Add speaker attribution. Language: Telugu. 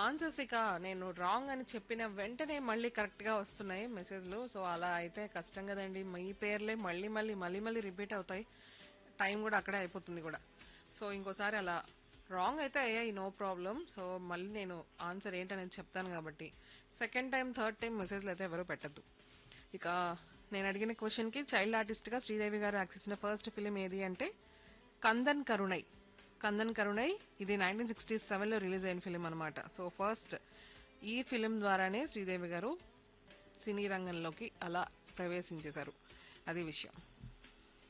Speaker 1: ఆన్సర్స్ ఇక నేను రాంగ్ అని చెప్పిన వెంటనే మళ్ళీ కరెక్ట్ గా వస్తున్నాయి మెసేజ్లు సో అలా అయితే కష్టం కదండి మీ పేర్లే మళ్ళీ మళ్ళీ మళ్ళీ మళ్ళీ రిపీట్ అవుతాయి టైం కూడా అక్కడే అయిపోతుంది కూడా సో ఇంకోసారి అలా రాంగ్ అయితే అయ్యాయి నో ప్రాబ్లం సో మళ్ళీ నేను ఆన్సర్ ఏంటనేది చెప్తాను కాబట్టి సెకండ్ టైం థర్డ్ టైం మెసేజ్లు అయితే ఎవరు పెట్టద్దు ఇక నేను అడిగిన క్వశ్చన్ కి చైల్డ్ ఆర్టిస్ట్ గా శ్రీదేవి గారు యాక్ట్ చేసిన ఫస్ట్ ఫిలిం ఏది అంటే కందన్ కరుణై కందన్ కరుణై ఇది నైన్టీన్ సిక్స్టీ సెవెన్ లో రిలీజ్ అయిన ఫిలిం అనమాట సో ఫస్ట్ ఈ ఫిలిం ద్వారానే శ్రీదేవి గారు సినీ రంగంలోకి అలా ప్రవేశించేశారు అది విషయం